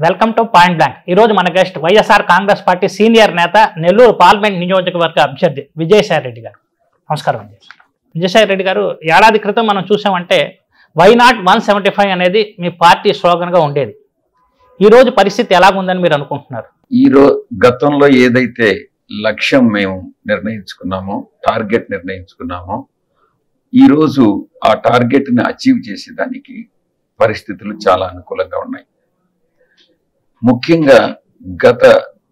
Welcome to point blank ఈ రోజు మన guest YSR Congress party senior నేత నెల్లూరు పార్లమెంట్ నియోజకవర్గ అభ్యర్థి విజయసాయి రెడ్డి గారు నమస్కారం అండి విజయసాయి రెడ్డి గారు ఏడాది క్రితం మనం చూసామంటే why not one seventy five అనేది మీ పార్టీ స్లోగన్గా ఉండేది ఈ రోజు పరిస్థితి ఎలాగుందని మీరు అనుకుంటున్నారు ఈ రో గతంలో ఏదైతే లక్ష్యం మేము నిర్ణయించుకున్నామో టార్గెట్ నిర్ణయించుకున్నామో ఈ రోజు ఆ టార్గెట్ ని అచీవ్ చేసేదానికి పరిస్థితులు చాలా అనుకూలంగా ఉన్నాయి ముఖ్యంగా గత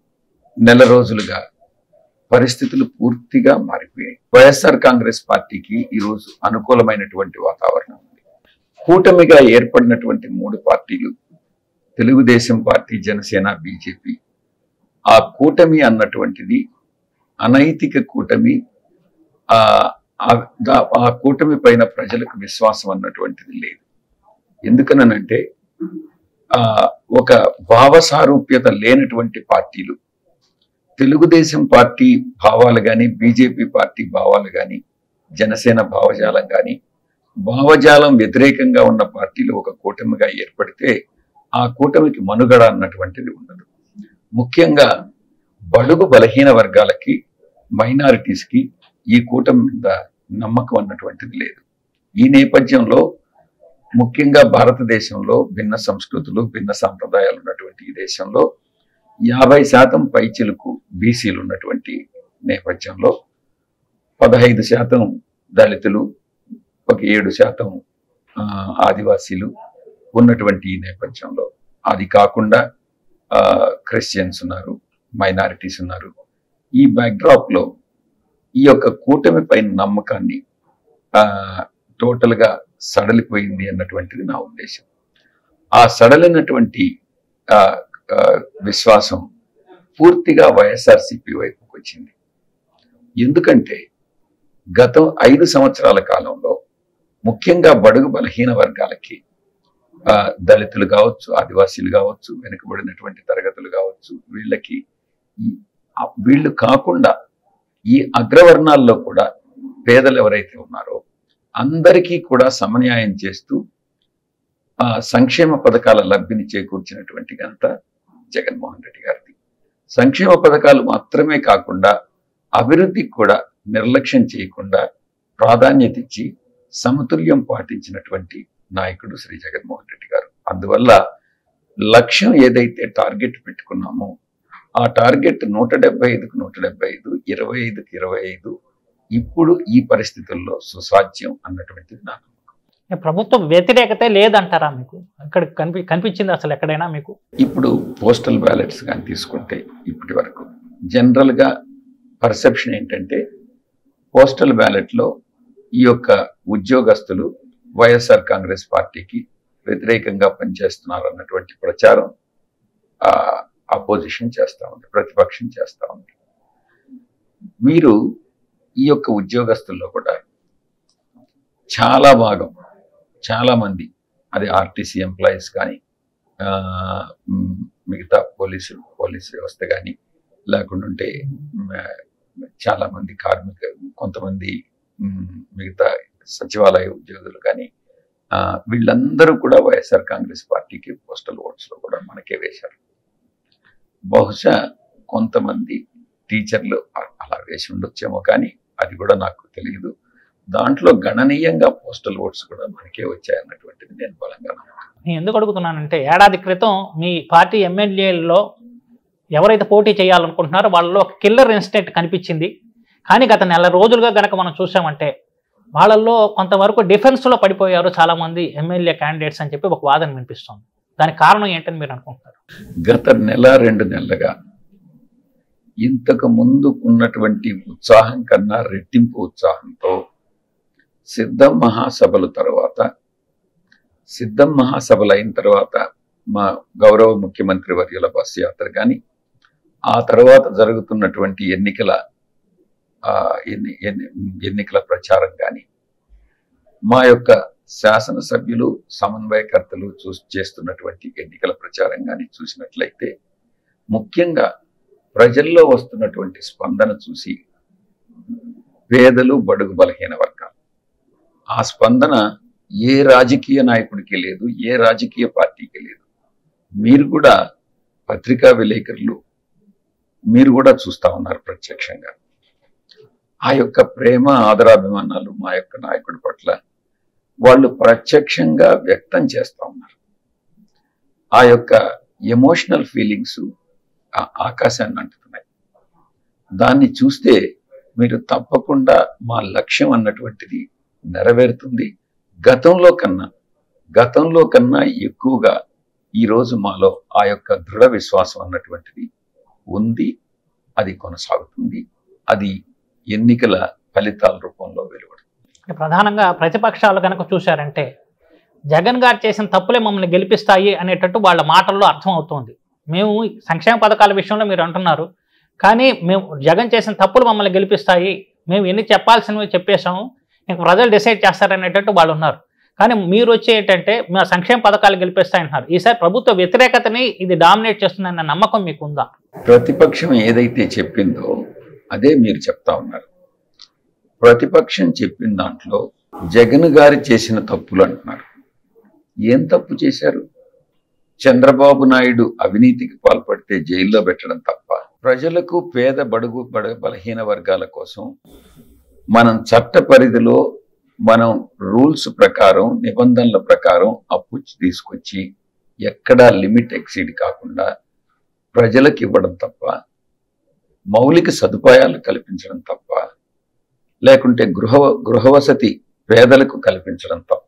నెల రోజులుగా పరిస్థితులు పూర్తిగా మారిపోయాయి వైఎస్ఆర్ కాంగ్రెస్ పార్టీకి ఈరోజు అనుకూలమైనటువంటి వాతావరణం ఉంది కూటమిగా ఏర్పడినటువంటి మూడు పార్టీలు తెలుగుదేశం పార్టీ జనసేన బీజేపీ ఆ కూటమి అన్నటువంటిది అనైతిక కూటమి ఆ ఆ- దా- ఆ కూటమి పైన ప్రజలకు విశ్వాసం అన్నటువంటిది లేదు ఎందుకనంటే ఆ ఒక భావ సారూప్యత లేనటువంటి పార్టీలు తెలుగుదేశం పార్టీ భావాలు కానీ బీజేపీ పార్టీ భావాలు కానీ జనసేన భావజాలం కానీ భావజాలం వ్యతిరేకంగా ఉన్న పార్టీలు ఒక కూటమిగా ఏర్పడితే ఆ కూటమికి మనుగడ అన్నటువంటిది ఉండదు ముఖ్యంగా బడుగు బలహీన వర్గాలకి మైనారిటీస్ కి ఈ కూటమి మీద నమ్మకం అన్నటువంటిది లేదు ఈ నేపథ్యంలో ముఖ్యంగా భారతదేశంలో భిన్న సంస్కృతులు భిన్న సాంప్రదాయాలు ఉన్నటువంటి ఈ దేశంలో యాభై శాతం పైచిలకు బీసీలు ఉన్నటువంటి నేపథ్యంలో పదహైదు శాతం దళితులు ఒక ఏడు శాతం ఆ, ఆదివాసీలు ఉన్నటువంటి ఈ నేపథ్యంలో అది కాకుండా ఆ, క్రిస్టియన్స్ ఉన్నారు మైనారిటీస్ ఉన్నారు ఈ బ్యాక్డ్రాప్ లో ఈ యొక్క కూటమి పైన నమ్మకాన్ని ఆ టోటల్ గా సడలిపోయింది అన్నటువంటిది నా ఉద్దేశం ఆ సడలినటువంటి ఆ, ఆ, విశ్వాసం పూర్తిగా వైఎస్ఆర్సీపీ వైపుకి వచ్చింది ఎందుకంటే గత ఐదు సంవత్సరాల కాలంలో ముఖ్యంగా బడుగు బలహీన వర్గాలకి ఆ, దళితులు కావచ్చు ఆదివాసీలు కావచ్చు వెనుకబడినటువంటి తరగతులు కావచ్చు వీళ్ళకి ఈ- ఆ వీళ్ళు కాకుండా ఈ అగ్రవర్ణాల్లో కూడా పేదలు ఎవరైతే ఉన్నారో అందరికీ కూడా సమన్యాయం చేస్తూ ఆ సంక్షేమ పథకాల లబ్ధిని చేకూర్చినటువంటి ఘనత జగన్మోహన్ రెడ్డి గారిది సంక్షేమ పథకాలు మాత్రమే కాకుండా అభివృద్ధికి కూడా నిర్లక్ష్యం చేయకుండా ప్రాధాన్యత ఇచ్చి సమతుల్యం పాటించినటువంటి నాయకుడు శ్రీ జగన్మోహన్ రెడ్డి గారు అందువల్ల లక్ష్యం ఏదైతే టార్గెట్ పెట్టుకున్నామో ఆ టార్గెట్ నూట డెబ్బై ఐదుకు నూట డెబ్బై ఐదు ఇరవై ఐదుకు ఇరవై ఐదు ఇప్పుడు ఈ పరిస్థితుల్లో సుసాధ్యం అన్నటువంటిది నా నమ్మకం. ప్రభుత్వ వ్యతిరేకతే లేదంటారా మీకు ఇక్కడ కనిపి కనిపించింది అసలు ఎక్కడైనా మీకు ఇప్పుడు పోస్టల్ బ్యాలెట్స్ కానీ తీసుకుంటే ఇప్పటి వరకు జనరల్గా పర్సెప్షన్ ఏంటంటే పోస్టల్ బ్యాలెట్లో ఈ యొక్క ఉద్యోగస్తులు వైఎస్ఆర్ కాంగ్రెస్ పార్టీకి వ్యతిరేకంగా పనిచేస్తున్నారు అన్నటువంటి ప్రచారం అపోజిషన్ చేస్తూ ఉంది ప్రతిపక్షం చేస్తూ ఉంది మీరు ఈ యొక్క ఉద్యోగస్తుల్లో కూడా చాలా భాగం చాలా మంది అది ఆర్టీసీ ఎంప్లాయీస్ కానీ ఆ, మ్, మిగతా పోలీసు పోలీస్ వ్యవస్థ కానీ లేకుండా ఉంటే మ్, చాలా మంది కార్మిక కొంతమంది మ్, మిగతా సచివాలయ ఉద్యోగులు కానీ ఆ, వీళ్ళందరూ కూడా వైఎస్ఆర్ కాంగ్రెస్ పార్టీకి పోస్టల్ ఓట్స్ లో కూడా మనకే వేశారు బహుశా కొంతమంది టీచర్లు అ- అలా వేసి ఉండొచ్చేమో కానీ అది కూడా నాకు తెలియదు దాంట్లో గణనీయంగా పోస్టల్ ఓట్స్ కూడా మనకే వచ్చాయన్నటువంటిది నేను బలంగా నమ్ముతాను నేను ఎందుకు అడుగుతున్నానంటే ఏడాది క్రితం మీ పార్టీ ఎమ్మెల్యేల్లో ఎవరైతే పోటీ చేయాలనుకుంటున్నారో వాళ్ళలో ఒక కిల్లర్ ఇన్స్టెంట్ కనిపించింది కానీ గత నెల రోజులుగా గనక మనం చూసామంటే వాళ్ళల్లో కొంతవరకు డిఫెన్స్లో పడిపోయారు చాలామంది ఎమ్మెల్యే క్యాండిడేట్స్ అని చెప్పి ఒక వాదన వినిపిస్తుంది దానికి కారణం ఏంటని మీరు అనుకుంటున్నారు గత నెల రెండు నెలలుగా ఇంతకు ముందు ఉన్నటువంటి ఉత్సాహం కన్నా రెట్టింపు ఉత్సాహంతో సిద్ధం మహాసభల తర్వాత సిద్ధం మహాసభలు అయిన తర్వాత మా గౌరవ ముఖ్యమంత్రి వర్యుల బస్సు యాత్ర కానీ ఆ తర్వాత జరుగుతున్నటువంటి ఎన్నికల ఆ, ఎన్ని ఎన్ని ఎన్నికల ప్రచారం కానీ మా యొక్క శాసనసభ్యులు సమన్వయకర్తలు చూ చేస్తున్నటువంటి ఎన్నికల ప్రచారం కానీ చూసినట్లయితే ముఖ్యంగా ప్రజల్లో వస్తున్నటువంటి స్పందన చూసి పేదలు బడుగు బలహీన వర్గాలు ఆ స్పందన ఏ రాజకీయ నాయకుడికి లేదు ఏ రాజకీయ పార్టీకి లేదు మీరు కూడా పత్రికా విలేకరులు మీరు కూడా చూస్తా ఉన్నారు ప్రత్యక్షంగా ఆ యొక్క ప్రేమ ఆదరాభిమానాలు మా యొక్క నాయకుడి పట్ల వాళ్ళు ప్రత్యక్షంగా వ్యక్తం చేస్తా ఉన్నారు ఆ యొక్క ఎమోషనల్ ఫీలింగ్స్ ఆ ఆకాశాన్ని అంటున్నాయి దాన్ని చూస్తే మీరు తప్పకుండా మా లక్ష్యం అన్నటువంటిది నెరవేరుతుంది గతంలో కన్నా గతంలో కన్నా ఎక్కువగా ఈ రోజు మాలో ఆ యొక్క దృఢ విశ్వాసం అన్నటువంటిది ఉంది అది కొనసాగుతుంది అది ఎన్నికల ఫలితాల రూపంలో వెలువడుతుంది ప్రధానంగా ప్రతిపక్షాలు కనుక చూశారంటే జగన్ గారు చేసిన తప్పులే మమ్మల్ని గెలిపిస్తాయి అనేటట్టు వాళ్ళ మాటల్లో అర్థం అవుతుంది మేము సంక్షేమ పథకాల విషయంలో మీరు అంటున్నారు కానీ మేము జగన్ చేసిన తప్పులు మమ్మల్ని గెలిపిస్తాయి మేము ఎన్ని చెప్పాల్సినవి చెప్పేశాము ఇంక ప్రజలు డిసైడ్ చేస్తారనేటట్టు వాళ్ళు ఉన్నారు కానీ మీరు వచ్చి ఏంటంటే మా సంక్షేమ పథకాలు గెలిపిస్తాయంటున్నారు ఈసారి ప్రభుత్వ వ్యతిరేకతని ఇది డామినేట్ చేస్తుందన్న నమ్మకం మీకు ఉందా ప్రతిపక్షం ఏదైతే చెప్పిందో అదే మీరు చెప్తా ఉన్నారు ప్రతిపక్షం చెప్పిన దాంట్లో జగన్ గారి చేసిన తప్పులు అంటున్నారు ఏం తప్పు చేశారు చంద్రబాబు నాయుడు అవినీతికి పాల్పడితే జైల్లో పెట్టడం తప్ప ప్రజలకు పేద బడుగు బడ బలహీన వర్గాల కోసం మనం చట్ట పరిధిలో మనం రూల్స్ ప్రకారం నిబంధనల ప్రకారం అప్పు తీసుకొచ్చి ఎక్కడా లిమిట్ ఎక్సీడ్ కాకుండా ప్రజలకు ఇవ్వడం తప్ప మౌలిక సదుపాయాలు కల్పించడం తప్ప లేకుంటే గృహ గృహవసతి పేదలకు కల్పించడం తప్ప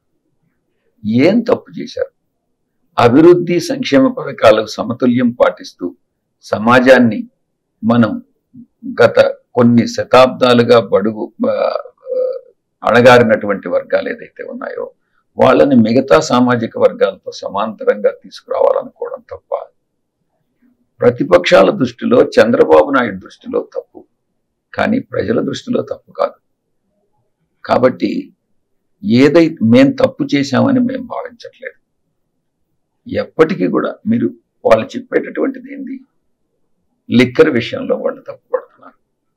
ఏం తప్పు చేశారు అభివృద్ధి సంక్షేమ పథకాలకు సమతుల్యం పాటిస్తూ సమాజాన్ని మనం గత కొన్ని శతాబ్దాలుగా బడుగు ఆ, ఆ, అణగారినటువంటి వర్గాలు ఏదైతే ఉన్నాయో వాళ్ళని మిగతా సామాజిక వర్గాలతో సమాంతరంగా తీసుకురావాలనుకోవడం తప్ప ప్రతిపక్షాల దృష్టిలో చంద్రబాబు నాయుడు దృష్టిలో తప్పు కానీ ప్రజల దృష్టిలో తప్పు కాదు కాబట్టి ఏదైతే మేం తప్పు చేశామని మేము భావించట్లేదు ఎప్పటికీ కూడా మీరు వాళ్ళు చెప్పేటటువంటిది ఏంది లిక్కర్ విషయంలో వాళ్ళు తప్పు పడుతున్నారు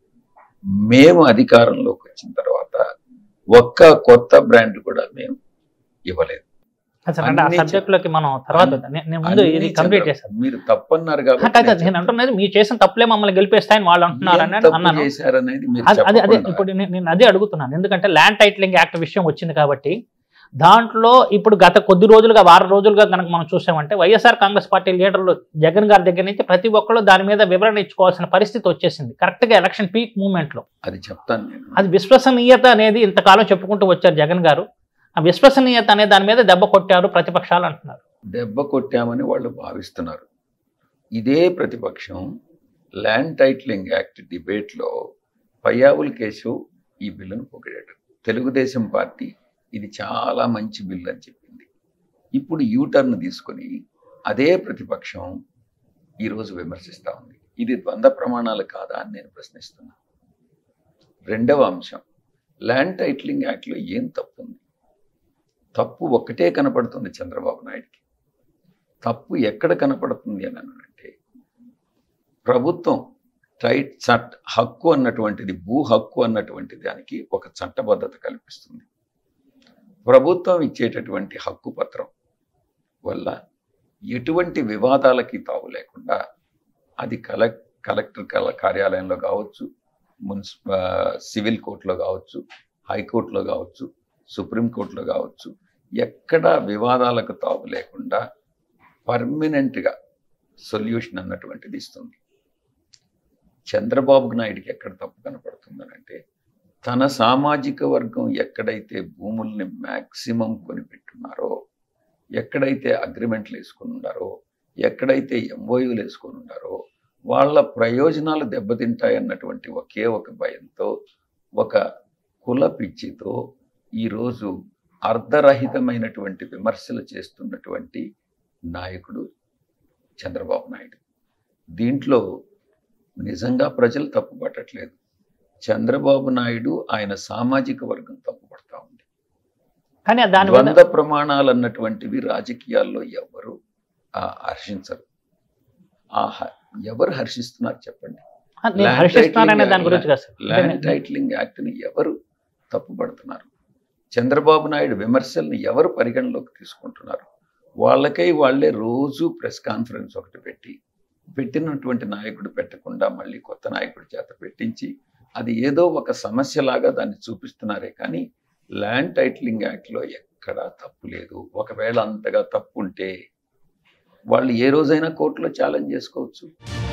మేము అధికారంలోకి వచ్చిన తర్వాత ఒక్క కొత్త బ్రాండ్ కూడా మేము ఇవ్వలేదు అసలు అంటే ఆ అన్నీ సబ్జెక్ట్ లోకి మనం తర్వాత అన్ని- వద్దాం. నేను నేను ముందు ఇది అన్నీ కంప్లీట్ చంద్ర- చేశాను మీరు తప్పన్నారు కాదు, కాదు, కాబట్టి నేను అంటున్నది మీరు చేసిన తప్పులే మమ్మల్ని గెలిపేస్తాయని వాళ్ళు అంటున్నారు ఏం అని తప్పు అన్నాను చేశారనేది మీరు అది అదే అదే చెప్పకుండా ఇప్పుడు నేను నేను అదే అడుగుతున్నాను ఎందుకంటే ల్యాండ్ టైటిలింగ్ యాక్ట్ విషయం వచ్చింది కాబట్టి దాంట్లో ఇప్పుడు గత కొద్ది రోజులుగా వారం రోజులుగా కనుక మనం చూసామంటే వైఎస్ఆర్ కాంగ్రెస్ పార్టీ లీడర్లు జగన్ గారి దగ్గర నుంచి ప్రతి ఒక్కళ్ళు దాని మీద వివరణ ఇచ్చుకోవాల్సిన పరిస్థితి వచ్చేసింది కరెక్ట్ గా ఎలక్షన్ పీక్ మూమెంట్ లో అది చెప్తాను నేను అది విశ్వసనీయత అనేది ఇంతకాలం చెప్పుకుంటూ వచ్చారు జగన్ గారు ఆ విశ్వసనీయత అనే దాని మీద దెబ్బ కొట్టారు ప్రతిపక్షాలు అంటున్నారు దెబ్బ కొట్టామని వాళ్ళు భావిస్తున్నారు ఇదే ప్రతిపక్షం ల్యాండ్ టైటిలింగ్ యాక్ట్ డిబేట్లో పయ్యావుల్ కేశవ్ ఈ బిల్లును పొగిడాడు తెలుగుదేశం పార్టీ ఇది చాలా మంచి బిల్లు అని చెప్పింది ఇప్పుడు యూటర్న్ తీసుకొని అదే ప్రతిపక్షం ఈరోజు విమర్శిస్తా ఉంది ఇది ద్వంద్వ ప్రమాణాలు కాదా అని నేను ప్రశ్నిస్తున్నా రెండవ అంశం ల్యాండ్ టైటిలింగ్ యాక్ట్లో ఏం తప్పు ఉంది తప్పు ఒక్కటే కనపడుతుంది చంద్రబాబు నాయుడుకి తప్పు ఎక్కడ కనపడుతుంది అని అంటే ప్రభుత్వం టైట్ చట్ హక్కు అన్నటువంటిది భూ హక్కు అన్నటువంటి దానికి ఒక చట్టబద్ధత కల్పిస్తుంది ప్రభుత్వం ఇచ్చేటటువంటి హక్కు పత్రం వల్ల ఎటువంటి వివాదాలకి తావు లేకుండా అది కలెక్ కలెక్టర్ కల కార్యాలయంలో కావచ్చు మున్సిప సివిల్ కోర్టులో కావచ్చు హైకోర్టులో కావచ్చు సుప్రీంకోర్టులో కావచ్చు ఎక్కడ వివాదాలకు తావు లేకుండా పర్మనెంట్గా సొల్యూషన్ అన్నటువంటిది ఇస్తుంది చంద్రబాబు నాయుడికి ఎక్కడ తప్పు కనపడుతుందనంటే తన సామాజిక వర్గం ఎక్కడైతే భూముల్ని మ్యాక్సిమం కొనిపెట్టున్నారో ఎక్కడైతే అగ్రిమెంట్లు వేసుకుని ఉన్నారో ఎక్కడైతే ఎంఓయూలు వేసుకొని ఉన్నారో వాళ్ళ ప్రయోజనాలు దెబ్బతింటాయన్నటువంటి ఒకే ఒక భయంతో ఒక కుల పిచ్చితో ఈరోజు అర్ధరహితమైనటువంటి విమర్శలు చేస్తున్నటువంటి నాయకుడు చంద్రబాబు నాయుడు దీంట్లో నిజంగా ప్రజలు తప్పు పట్టట్లేదు చంద్రబాబు నాయుడు ఆయన సామాజిక వర్గం తప్పు పడతా ఉంది కానీ దాని మీద ద్వంద్వ ప్రమాణాలు అన్నటువంటివి రాజకీయాల్లో ఎవరు ఆ, హర్షించరు ఆ హ- ఎవరు హర్షిస్తున్నారు చెప్పండి ఆ, నేను Land హర్షిస్తున్నాననే titling దాని గురించి కాదు సార్ అంటే ల్యాండ్ నేను- టైటిలింగ్ యాక్ట్ని ఎవరు తప్పుపడుతున్నారు చంద్రబాబు నాయుడు విమర్శల్ని ఎవరు పరిగణలోకి తీసుకుంటున్నారు వాళ్ళకై వాళ్ళే రోజు ప్రెస్ కాన్ఫరెన్స్ ఒకటి పెట్టి పెట్టినటువంటి నాయకుడు పెట్టకుండా మళ్ళీ కొత్త నాయకుడి చేత పెట్టించి అది ఏదో ఒక సమస్యలాగా దాన్ని చూపిస్తున్నారే కానీ ల్యాండ్ టైటిలింగ్ యాక్ట్లో ఎక్కడా తప్పు లేదు ఒకవేళ అంతగా తప్పు ఉంటే వాళ్ళు ఏ రోజైనా కోర్టులో ఛాలెంజ్ చేసుకోవచ్చు